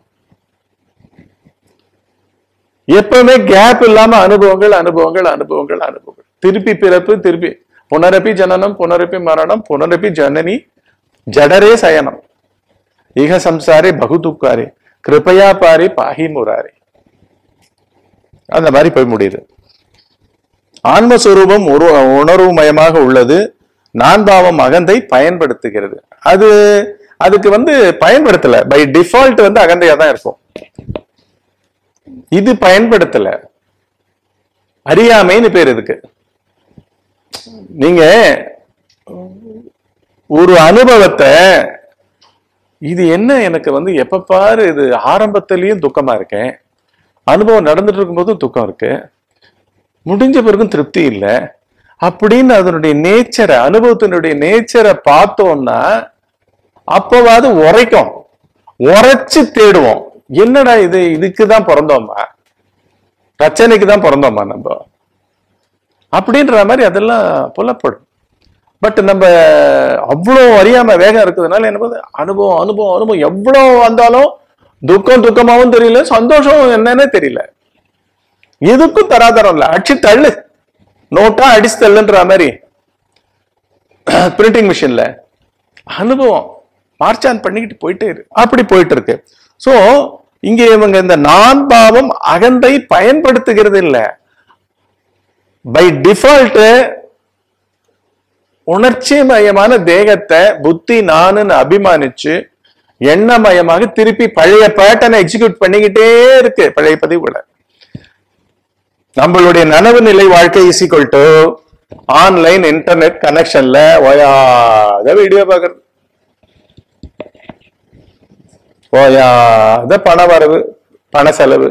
எப்பவுமே கேப் இல்லாம அனுபவங்கள் அனுபவங்கள் அனுபவங்கள் அனுபவங்கள் திருப்பி பிறப்பு திருப்பி புனரப்பி ஜனனம் புனரப்பி மரணம் புனரப்பி ஜனனி ஜடரே சயனம் இக சம்சாரே பகு துக்காரே கிருபையா பாரி பாஹி முராரி அந்த மாதிரி போய் முடியுது ஆன்மஸ்வரூபம் ஒரு உணர்வு மயமாக உள்ளது நான் பாவம் அகந்தை பயன்படுத்துகிறது அது அதுக்கு வந்து பயன்படுத்தல பை டிஃபால்ட் வந்து அகந்தையா தான் இருக்கும் இது பயன்படுத்தல அறியாமைன்னு பேர் இதுக்கு நீங்க ஒரு அனுபவத்தை இது என்ன எனக்கு வந்து எப்ப பாரு இது ஆரம்பத்திலயும் துக்கமா இருக்கேன் அனுபவம் நடந்துட்டு இருக்கும்போதும் துக்கம் இருக்கு முடிஞ்ச பிறகும் திருப்தி இல்லை அப்படின்னு அதனுடைய நேச்சரை அனுபவத்தினுடைய நேச்சரை பார்த்தோம்னா அப்பவாது உரைக்கும் உரைச்சு தேடுவோம் என்னடா இது இதுக்கு தான் பிறந்தோமா பிரச்சனைக்கு தான் பிறந்தோமா நம்ம அப்படின்ற மாதிரி அதெல்லாம் புலப்படும் பட் நம்ம அவ்வளோ அறியாம வேகம் இருக்கிறதுனால என்ன பண்ணுது? அனுபவம் அனுபவம் அனுபவம் எவ்வளோ வந்தாலும் துக்கம் துக்கமாவும் தெரியல சந்தோஷம் என்னன்னே தெரியல எதுக்கும் தராதரம் இல்ல அடிச்சு தள்ளு நோட்டா அடிச்சு தள்ளுன்ற மாதிரி பிரிண்டிங் மிஷின்ல அனுபவம் மார்ச் ஆன் பண்ணிக்கிட்டு போயிட்டே இரு அப்படி போயிட்டு இருக்கு சோ இங்க இவங்க இந்த நான் பாவம் அகந்தை பயன்படுத்துகிறது இல்ல பை டிஃபால்ட் உணர்ச்சி மயமான தேகத்தை புத்தி நானுன்னு அபிமானிச்சு எண்ணமயமாக திருப்பி பழைய பேட்டர்னை எக்ஸிக்யூட் பண்ணிக்கிட்டே இருக்கு பழைய பதிவுகளை நம்மளுடைய நனவு நிலை வாழ்க்கை இசிக்கல் டு ஆன்லைன் இன்டர்நெட் கனெக்ஷன்ல ஓயாத வீடியோ பார்க்கறது ஓயாத பண வரவு பண செலவு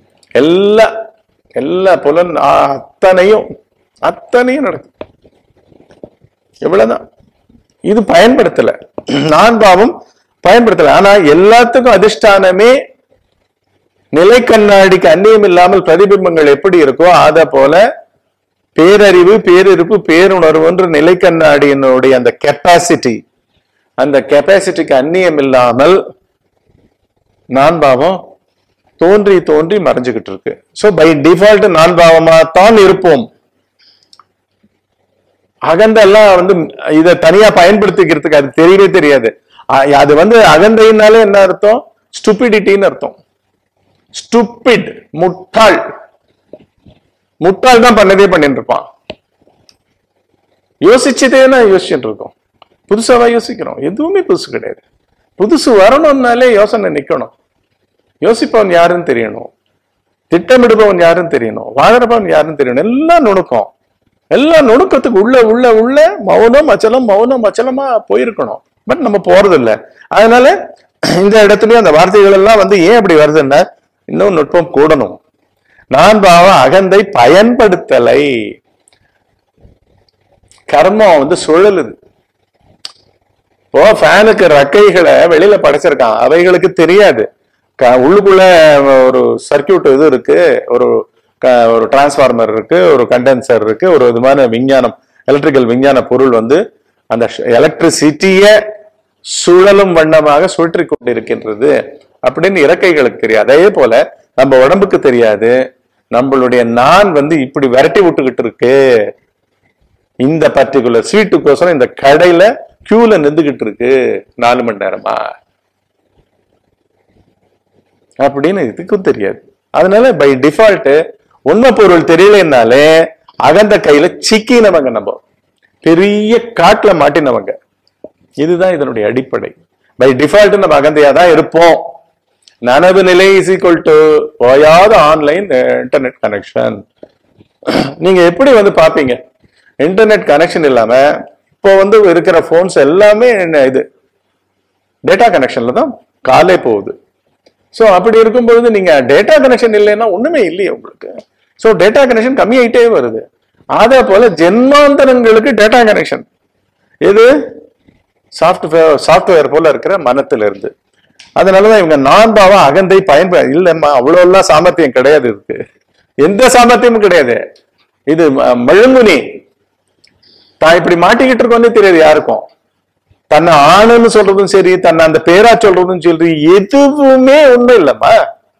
எல்லா எல்லா புலன் அத்தனையும் அத்தனையும் நடக்கும் இவ்வளவுதான் இது பயன்படுத்தல நான் பாவம் பயன்படுத்தல ஆனா எல்லாத்துக்கும் அதிஷ்டானமே நிலை கண்ணாடிக்கு அந்நியம் இல்லாமல் பிரதிபிம்பங்கள் எப்படி இருக்கோ அத போல பேரறிவு பேரிருப்பு பேருணர்வுன்ற நிலை கண்ணாடியினுடைய அந்த கெப்பாசிட்டி அந்த கெப்பாசிட்டிக்கு அந்நியம் இல்லாமல் நான் பாவம் தோன்றி தோன்றி மறைஞ்சுகிட்டு இருக்கு சோ பை டிஃபால்ட் நான் பாவமா தான் இருப்போம் அகந்தெல்லாம் வந்து இத தனியா பயன்படுத்திக்கிறதுக்கு அது தெரியவே தெரியாது அ- அது வந்து அகந்தைனாலே என்ன அர்த்தம் ஸ்டூபிடிட்டின்னு அர்த்தம் ஸ்டூபிட் முட்டாள் முட்டாள் தான் பண்ணதே பண்ணிட்டு இருப்பான் யோசிச்சதே தான் யோசிச்சுட்டு இருக்கோம் புதுசாவா யோசிக்கிறோம் எதுவுமே புதுசு கிடையாது புதுசு வரணும்னாலே யோசனை நிக்கணும் யோசிப்பவன் யாருன்னு தெரியணும் திட்டமிடுபவன் யாருன்னு தெரியணும் வாழறவன் யாருன்னு தெரியணும் எல்லாம் நுணுக்கம் எல்லாம் நுணுக்கத்துக்கு உள்ள உள்ள உள்ள மௌனம் அச்சலம் மௌனம் அச்சலமா போயிருக்கணும் பட் நம்ம போறது இல்ல அதனால இந்த இடத்துலயும் அந்த வார்த்தைகள் எல்லாம் வந்து ஏன் அப்படி வருதுன்னா இன்னும் நுட்பம் கூடணும் நான் பாவ அகந்தை பயன்படுத்தலை கர்மம் வந்து சுழலுது இப்போ ஃபேனுக்கு ரெக்கைகளை வெளியில படைச்சிருக்கான் அவைகளுக்கு தெரியாது க- உள்ளுக்குள்ள ஒரு சர்க்கியூட் இது இருக்கு ஒரு க- ஒரு டிரான்ஸ்ஃபார்மர் இருக்கு ஒரு கண்டென்சர் இருக்கு ஒரு விதமான விஞ்ஞானம் எலக்ட்ரிக்கல் விஞ்ஞான பொருள் வந்து அந்த எலக்ட்ரிசிட்டிய சுழலும் வண்ணமாக சுழற்றி கொண்டிருக்கின்றது அப்படின்னு இறக்கைகளுக்கு தெரியாது அதே போல நம்ம உடம்புக்கு தெரியாது நம்மளுடைய நான் வந்து இப்படி விரட்டி விட்டுக்கிட்டு இருக்கு இந்த பர்டிகுலர் ஸ்வீட்டுக்கோசரம் இந்த கடையில கியூல நின்றுகிட்டு இருக்கு நாலு மணி நேரமா அப்படின்னு இதுக்கும் தெரியாது அதனால பை டிஃபால்ட் உண்மை பொருள் தெரியலனாலே அகந்த கையில சிக்கினவங்க நம்ம பெரிய காட்டுல மாட்டினவங்க இதுதான் இதனுடைய அடிப்படை பை டிஃபால்ட் நம்ம அகந்தையா தான் இருப்போம் நனவு நிலை இஸ் ஈக்குவல் டு ஓயாத ஆன்லைன் இன்டர்நெட் கனெக்ஷன் நீங்க எப்படி வந்து பாப்பீங்க இன்டர்நெட் கனெக்ஷன் இல்லாம இப்போ வந்து இருக்கிற போன்ஸ் எல்லாமே என்ன இது டேட்டா கனெக்ஷன்ல தான் காலே போகுது ஸோ அப்படி இருக்கும்பொழுது நீங்க டேட்டா கனெக்ஷன் இல்லைன்னா ஒண்ணுமே இல்லையே உங்களுக்கு ஸோ டேட்டா கனெக்ஷன் கம்மியாயிட்டே வருது அதே போல ஜென்மாந்தரங்களுக்கு டேட்டா கனெக்ஷன் எது சாஃப்ட்வேர் சாஃப்ட்வேர் போல இருக்கிற மனத்துல இருந்து அதனாலதான் இவங்க நான் பாவம் அகந்தை பயன்ப இல்லம்மா அவ்வளவு எல்லாம் சாமர்த்தியம் கிடையாது இதுக்கு எந்த சாமர்த்தியமும் கிடையாது இது ம- மழுங்குனி தான் இப்படி மாட்டிக்கிட்டு இருக்கோன்னே தெரியாது யாருக்கும் தன்னை ஆணுன்னு சொல்றதும் சரி தன்னை அந்த பேரா சொல்றதும் சரி எதுவுமே உண்மை இல்லம்மா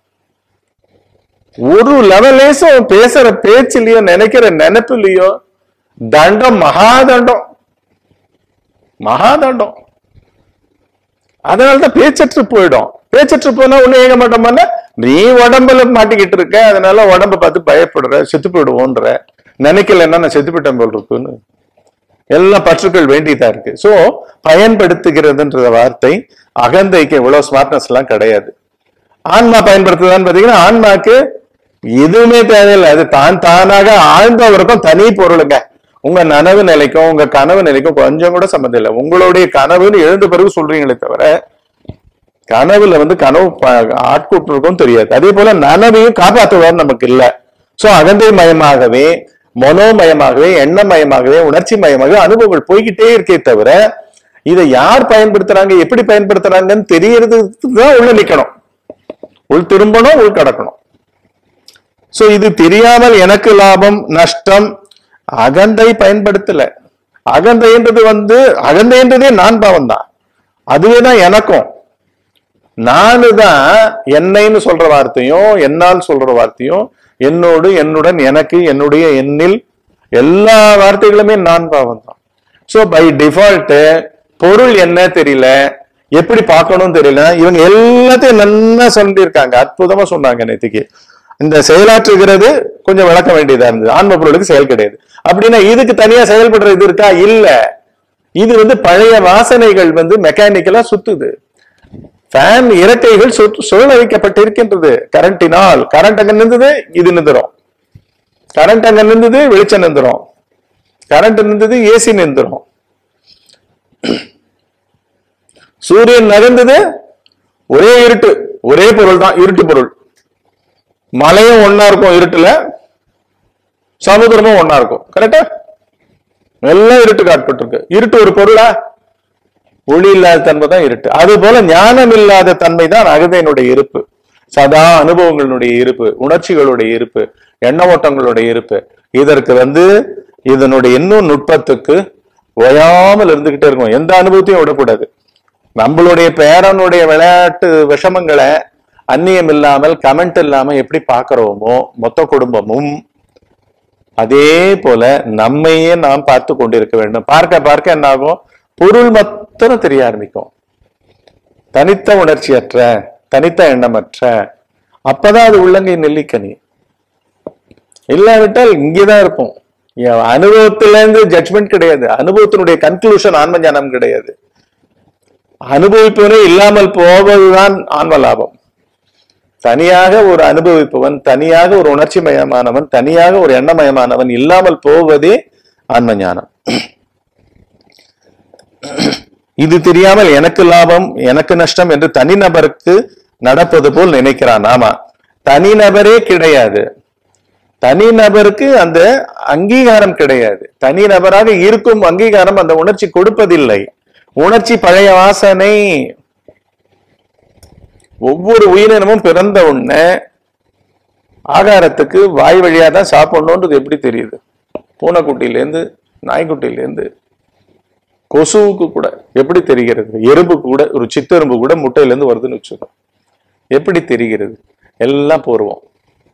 ஒரு லெவலேசும் பேசுற பேச்சுலயோ நினைக்கிற நினைப்புலயோ தண்டம் மகாதண்டம் மகாதண்டம் அதனாலதான் பேச்சற்று போயிடும் பேச்சற்று போனா ஒண்ணு ஏக மாட்டோம்னா நீ உடம்புல மாட்டிக்கிட்டு இருக்க அதனால உடம்ப பார்த்து பயப்படுற செத்து போயிடுவோன்ற நினைக்கலன்னா நான் செத்து போயிட்டேன் போல் இருக்குன்னு எல்லாம் பற்றுக்கள் வேண்டியதா இருக்கு சோ பயன்படுத்துகிறதுன்ற வார்த்தை அகந்தைக்கு இவ்வளவு ஸ்மார்ட்னஸ் எல்லாம் கிடையாது ஆன்மா பயன்படுத்துதான்னு பாத்தீங்கன்னா ஆன்மாக்கு எதுவுமே தேவையில்லை அது தான் தானாக ஆழ்ந்தவருக்கும் தனி பொருளுங்க உங்க நனவு நிலைக்கும் உங்க கனவு நிலைக்கும் கொஞ்சம் கூட சம்மந்தம் இல்லை உங்களுடைய கனவுன்னு எழுந்த பிறகு சொல்றீங்களே தவிர கனவுல வந்து கனவு ப- ஆட்கொண்டிருக்கும் தெரியாது அதே போல நனவையும் காப்பாற்றுவார் நமக்கு இல்ல சோ அகந்தை மயமாகவே மனோமயமாகவே எண்ணமயமாகவே உணர்ச்சி மயமாகவே அனுபவங்கள் போய்கிட்டே இருக்கே தவிர இதை யார் பயன்படுத்துறாங்க எப்படி பயன்படுத்துறாங்கன்னு தெரியறதுக்கு தான் உள்ள நிக்கணும் உள் திரும்பணும் உள் கடக்கணும் சோ இது தெரியாமல் எனக்கு லாபம் நஷ்டம் அகந்தை பயன்படுத்தல அகந்தைன்றது வந்து அகந்தைன்றதே நான் பாவம் தான் அதுவே தான் எனக்கும் நானு தான் என்னைன்னு சொல்ற வார்த்தையும் என்னால் சொல்ற வார்த்தையும் என்னோடு என்னுடன் எனக்கு என்னுடைய எண்ணில் எல்லா வார்த்தைகளுமே நான் பாவம் தான் ஸோ பை டிஃபால்ட் பொருள் என்ன தெரியல எப்படி பார்க்கணும்னு தெரியல இவங்க எல்லாத்தையும் நல்லா சொல்லியிருக்காங்க அற்புதமா சொன்னாங்க நேத்திக்கு இந்த செயலாற்றுகிறது கொஞ்சம் விளக்க வேண்டியதா இருந்தது ஆன்ம பொருளுக்கு செயல் கிடையாது அப்படின்னா இதுக்கு தனியா செயல்படுற இது இருக்கா இல்ல இது வந்து பழைய வாசனைகள் வந்து மெக்கானிக்கலா சுத்துது ஃபேன் இறக்கைகள் சுற்று- சுழல வைக்கப்பட்டிருக்கின்றது கரண்டினால் கரண்ட் அங்க நின்றது இது நின்றுரும் கரண்ட் அங்க நின்றது வெளிச்சம் நின்றுரும் கரண்ட் நின்றது ஏசி நின்றுரும் சூரியன் நகர்ந்தது ஒரே இருட்டு ஒரே பொருள் தான் இருட்டு பொருள் மலையும் ஒண்ணா இருக்கும் இருட்டுல சமுத்திரமும் ஒண்ணா இருக்கும் கரெக்டா எல்லாம் இருட்டுக்கு ஆட்பட்டிருக்கு இருட்டு ஒரு பொருளா ஒளி இல்லாத தன்மை தான் இருட்டு அது போல ஞானம் இல்லாத தன்மை தான் அகதையினுடைய இருப்பு சதா அனுபவங்களுடைய இருப்பு உணர்ச்சிகளுடைய இருப்பு எண்ண ஓட்டங்களுடைய இருப்பு இதற்கு வந்து இதனுடைய இன்னும் நுட்பத்துக்கு ஓயாமல் இருந்துகிட்டே இருக்கும் எந்த அனுபவத்தையும் விடக்கூடாது நம்மளுடைய பேரனுடைய விளையாட்டு விஷமங்களை அந்நியம் இல்லாமல் கமெண்ட் இல்லாம எப்படி பார்க்கிறோமோ மொத்த குடும்பமும் அதே போல நம்மையே நாம் பார்த்து கொண்டிருக்க வேண்டும் பார்க்க பார்க்க என்ன ஆகும் பொருள் மாத்திரம் தெரிய ஆரம்பிக்கும் தனித்த உணர்ச்சியற்ற தனித்த எண்ணமற்ற அப்பதான் அது உள்ளங்கை நெல்லிக்கனி இல்லாவிட்டால் இங்கேதான் இருப்போம் என் அனுபவத்துல இருந்து ஜட்ஜ்மெண்ட் கிடையாது அனுபவத்தினுடைய கன்க்ளூஷன் ஆன்ம ஞானம் கிடையாது அனுபவிப்பவனே இல்லாமல் போவதுதான் ஆன்ம லாபம் தனியாக ஒரு அனுபவிப்பவன் தனியாக ஒரு உணர்ச்சி மயமானவன் தனியாக ஒரு எண்ணமயமானவன் இல்லாமல் போவதே ஆன்ம ஞானம் இது தெரியாமல் எனக்கு லாபம் எனக்கு நஷ்டம் என்று தனிநபருக்கு நடப்பது போல் நினைக்கிறான் ஆமா தனிநபரே கிடையாது தனிநபருக்கு அந்த அங்கீகாரம் கிடையாது தனிநபராக இருக்கும் அங்கீகாரம் அந்த உணர்ச்சி கொடுப்பதில்லை உணர்ச்சி பழைய வாசனை ஒவ்வொரு உயிரினமும் பிறந்த உடனே ஆகாரத்துக்கு வாய் வழியா தான் சாப்பிடணுன்றது எப்படி தெரியுது பூனைக்குட்டியிலேருந்து நாய்க்குட்டியிலேருந்து கொசுவுக்கு கூட எப்படி தெரிகிறது எறும்பு கூட ஒரு சித்தெரும்பு கூட முட்டையிலேருந்து வருதுன்னு வச்சுக்கோ எப்படி தெரிகிறது எல்லாம் பூர்வம்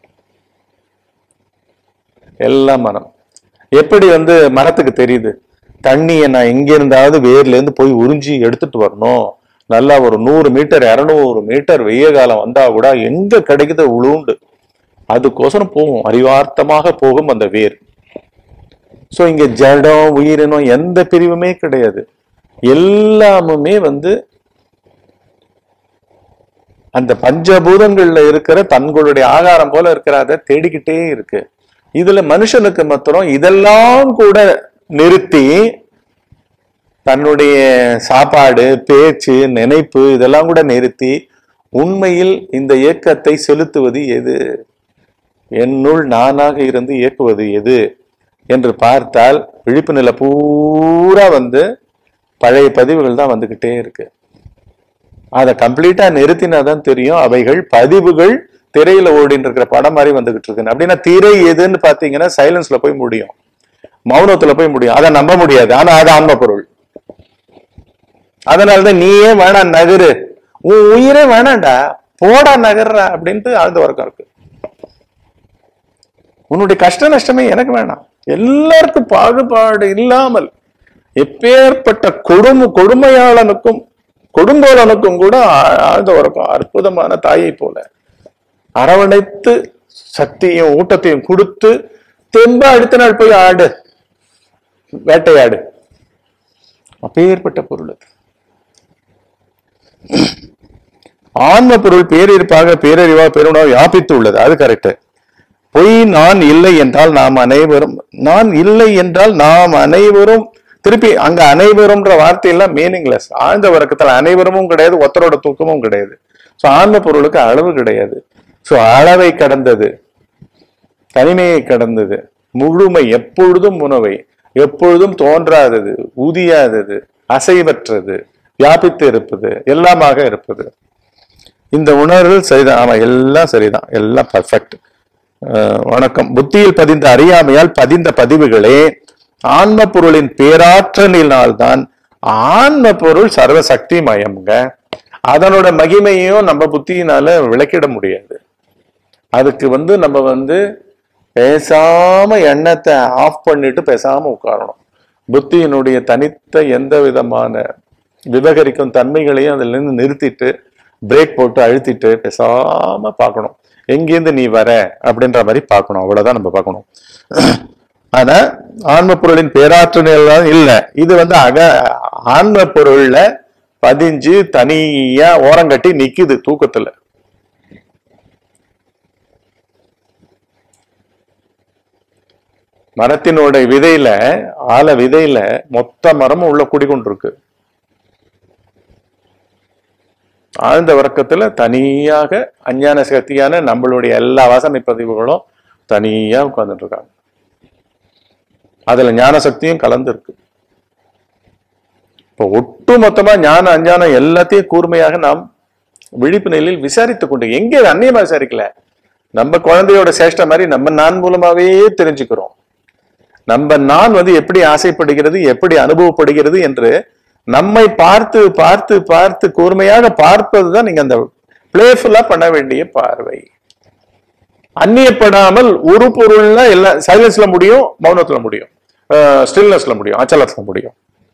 எல்லாம் மனம் எப்படி வந்து மரத்துக்கு தெரியுது தண்ணியை நான் எங்க இருந்தாவது வேர்ல இருந்து போய் உறிஞ்சி எடுத்துட்டு வரணும் நல்லா ஒரு நூறு மீட்டர் இரநூறு மீட்டர் வெய்ய காலம் வந்தா கூட எங்க கிடைக்குதோ உளுண்டு அதுக்கோசரம் போகும் அறிவார்த்தமாக போகும் அந்த வேர் சோ இங்க ஜடம் உயிரினம் எந்த பிரிவுமே கிடையாது எல்லாமுமே வந்து அந்த பஞ்சபூதங்கள்ல இருக்கிற தங்களுடைய ஆகாரம் போல இருக்கிற அதை தேடிக்கிட்டே இருக்கு இதுல மனுஷனுக்கு மாத்திரம் இதெல்லாம் கூட நிறுத்தி தன்னுடைய சாப்பாடு பேச்சு நினைப்பு இதெல்லாம் கூட நிறுத்தி உண்மையில் இந்த இயக்கத்தை செலுத்துவது எது என்னுள் நானாக இருந்து இயக்குவது எது என்று பார்த்தால் விழிப்பு நிலை பூரா வந்து பழைய பதிவுகள் தான் வந்துகிட்டே இருக்கு அதை கம்ப்ளீட்டா நிறுத்தினாதான் தெரியும் அவைகள் பதிவுகள் திரையில ஓடிட்டு இருக்கிற படம் மாதிரி வந்துகிட்டு இருக்கு அப்படின்னா திரை எதுன்னு பாத்தீங்கன்னா சைலன்ஸ்ல போய் முடியும் மௌனத்துல போய் முடியும் அதை நம்ப முடியாது ஆனா அது ஆன்ம பொருள் அதனாலதான் நீயே வேணாம் நகரு உன் உயிரே வேணாம்டா போடா நகர்றா அப்படின்ட்டு ஆழ்ந்த வர்க்கம் இருக்கு உன்னுடைய கஷ்ட நஷ்டமே எனக்கு வேணாம் எல்லாருக்கும் பாகுபாடு இல்லாமல் எப்பேற்பட்ட கொடுமை கொடுமையாளனுக்கும் கொடுங்கோலனுக்கும் கூட ஆ- ஆழ்ந்த உறக்கம் அற்புதமான தாயை போல அரவணைத்து சக்தியும் ஊட்டத்தையும் கொடுத்து தெம்பா அடுத்த நாள் போய் ஆடு வேட்டையாடு அப்பேற்பட்ட பொருள் அது ஆன்ம பொருள் பேரிருப்பாக பேரறிவா பெருணாக வியாபித்து உள்ளது அது கரெக்ட் பொய் நான் இல்லை என்றால் நாம் அனைவரும் நான் இல்லை என்றால் நாம் அனைவரும் திருப்பி அங்க அனைவரும்ன்ற வார்த்தையெல்லாம் மீனிங்லெஸ் ஆழ்ந்த வர்க்கத்துல அனைவரும் கிடையாது ஒருத்தரோட தூக்கமும் கிடையாது சோ ஆன்ம பொருளுக்கு அளவு கிடையாது சோ அளவை கடந்தது தனிமையை கடந்தது முழுமை எப்பொழுதும் உணவை எப்பொழுதும் தோன்றாதது ஊதியாதது அசைவற்றது வியாபித்து இருப்பது எல்லாமாக இருப்பது இந்த உணர்வு சரிதான் ஆமா எல்லாம் சரிதான் எல்லாம் பர்ஃபெக்ட் வணக்கம் புத்தியில் பதிந்த அறியாமையால் பதிந்த பதிவுகளே ஆன்ம பொருளின் பேராற்றலினால்தான் ஆன்ம பொருள் சர்வசக்தி மயம்ங்க அதனோட மகிமையும் நம்ம புத்தியினால விளக்கிட முடியாது அதுக்கு வந்து நம்ம வந்து பேசாம எண்ணத்தை ஆஃப் பண்ணிட்டு பேசாம உட்காரணும் புத்தியினுடைய தனித்த எந்த விதமான விவகரிக்கும் தன்மைகளையும் அதுல இருந்து நிறுத்திட்டு பிரேக் போட்டு அழுத்திட்டு பேசாம பார்க்கணும் எங்கேருந்து நீ வர அப்படின்ற மாதிரி பார்க்கணும் அவ்வளவுதான் நம்ம பார்க்கணும் ஆனா ஆன்ம பொருளின் பேராற்றல் எல்லாம் இல்ல இது வந்து அக ஆன்ம பொருள்ல பதிஞ்சு தனியா ஓரங்கட்டி நிக்குது தூக்கத்துல மரத்தினோட விதையில ஆல விதையில மொத்த மரமும் உள்ள குடிக்கொண்டிருக்கு ஆழ்ந்த வர்க்கத்துல தனியாக அஞ்ஞான சக்தியான நம்மளுடைய எல்லா வாசனை பதிவுகளும் தனியா உட்கார்ந்துட்டு இருக்காங்க அதுல ஞான சக்தியும் கலந்து இருக்கு இப்போ ஒட்டு மொத்தமா ஞான அஞ்ஞானம் எல்லாத்தையும் கூர்மையாக நாம் விழிப்பு நிலையில் விசாரித்துக் கொண்டு எங்கே அந்நியமா விசாரிக்கல நம்ம குழந்தையோட சேஷ்ட மாதிரி நம்ம நான் மூலமாவே தெரிஞ்சுக்கிறோம் நம்ம நான் வந்து எப்படி ஆசைப்படுகிறது எப்படி அனுபவப்படுகிறது என்று நம்மை பார்த்து பார்த்து பார்த்து கூர்மையாக பார்ப்பதுதான் நீங்க அந்த பிளேஃபுல்லா பண்ண வேண்டிய பார்வை அந்நியப்படாமல் ஒரு பொருள்ல எல்லாம் சைலன்ஸ்ல முடியும் மௌனத்துல முடியும் ஸ்டில்னஸ்ல முடியும் அச்சலத்துல முடியும்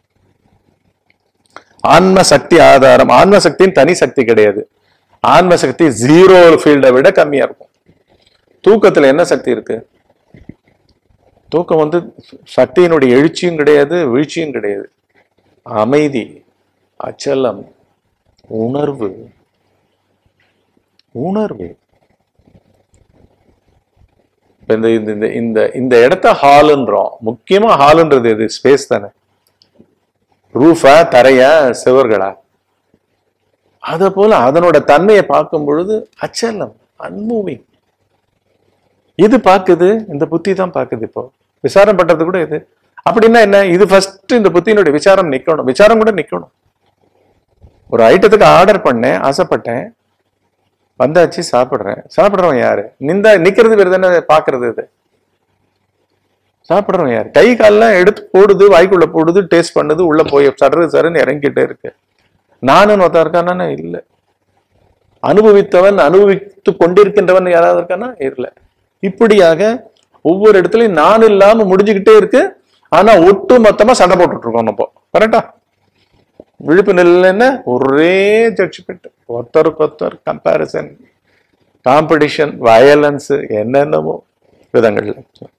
ஆன்ம சக்தி ஆதாரம் ஆன்ம சக்தியின் தனி சக்தி கிடையாது ஆன்ம சக்தி ஜீரோ ஃபீல்டை விட கம்மியா இருக்கும் தூக்கத்துல என்ன சக்தி இருக்கு தூக்கம் வந்து சக்தியினுடைய எழுச்சியும் கிடையாது வீழ்ச்சியும் கிடையாது அமைதி அச்சலம் உணர்வு உணர்வு இப்ப இந்த இந்த- இந்த இந்த இந்த இடத்த ஹாலுன்றோம் முக்கியமா ஹாலுன்றது எது ஸ்பேஸ் தானே ரூஃபா தரையா சிவர்களா அத போல அதனோட தன்மையை பார்க்கும் பொழுது அச்சலம் அன்மூவிங் இது பாக்குது இந்த புத்தி தான் பாக்குது இப்போ விசாரம் பண்றது கூட இது அப்படின்னா என்ன இது ஃபர்ஸ்ட் இந்த புத்தியினுடைய விசாரம் நிக்கணும் விசாரம் கூட நிக்கணும் ஒரு ஐட்டத்துக்கு ஆர்டர் பண்ணேன் ஆசைப்பட்டேன் வந்தாச்சு சாப்பிடுறேன் சாப்பிடுறவன் யாரு நிந்தா நிக்கிறது பேர் தானே பாக்குறது இது சாப்பிடுறவன் யாரு கை கால்லாம் எடுத்து போடுது வாய்க்குள்ள போடுது டேஸ்ட் பண்ணுது உள்ள போய் சடுறது சருன்னு இறங்கிட்டே இருக்கு நானும் ஒருத்தன் இருக்கானா இல்ல அனுபவித்தவன் அனுபவித்து கொண்டிருக்கின்றவன் யாராவது இருக்கானா இல்ல இப்படியாக ஒவ்வொரு இடத்துலயும் நான் இல்லாம முடிஞ்சுக்கிட்டே இருக்கு ஆனா ஒட்டு மொத்தமா சண்டை போட்டுட்டு இருக்கோம் நம்ம கரெக்டா விழிப்பு நிலையில என்ன ஒரே ஜட்ஜ்மெண்ட் ஒருத்தருக்கு ஒருத்தர் கம்பேரிசன் காம்படிஷன் வயலன்ஸ் என்னென்னமோ விதங்கள்ல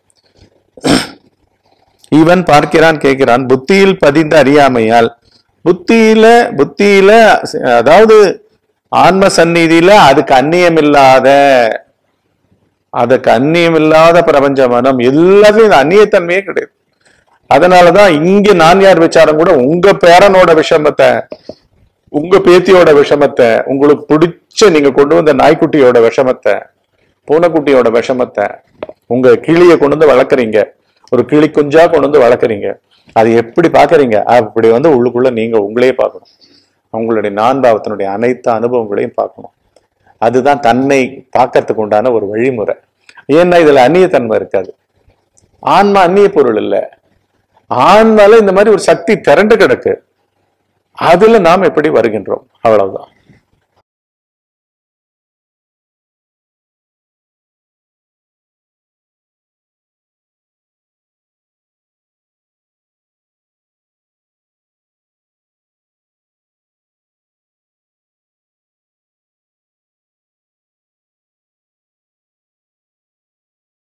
இவன் பார்க்கிறான் கேட்கிறான் புத்தியில் பதிந்த அறியாமையால் புத்தியில புத்தியில அதாவது ஆன்ம சந்நிதியில அதுக்கு அந்நியம் இல்லாத அதுக்கு அந்நியம் இல்லாத பிரபஞ்ச மனம் எல்லாத்துலயும் இந்த அந்நியத்தன்மையே கிடையாது அதனாலதான் இங்க நான் யார் விசாரம் கூட உங்க பேரனோட விஷமத்தை உங்க பேத்தியோட விஷமத்தை உங்களுக்கு பிடிச்ச நீங்க கொண்டு வந்த நாய்க்குட்டியோட விஷமத்தை பூனைக்குட்டியோட விஷமத்தை உங்க கிளியை கொண்டு வந்து வளர்க்குறீங்க ஒரு கிளி குஞ்சா கொண்டு வந்து வளர்க்குறீங்க அது எப்படி பாக்குறீங்க அப்படி வந்து உள்ளுக்குள்ள நீங்க உங்களையே பார்க்கணும் உங்களுடைய நான் பாவத்தினுடைய அனைத்து அனுபவங்களையும் பார்க்கணும் அதுதான் தன்னை பார்க்கறதுக்கு உண்டான ஒரு வழிமுறை ஏன்னா இதுல அந்நியத்தன்மை இருக்காது ஆன்மா அந்நிய பொருள் இல்லை ஆன்மால இந்த மாதிரி ஒரு சக்தி திரண்டு கிடக்கு அதுல நாம் எப்படி வருகின்றோம் அவ்வளவுதான்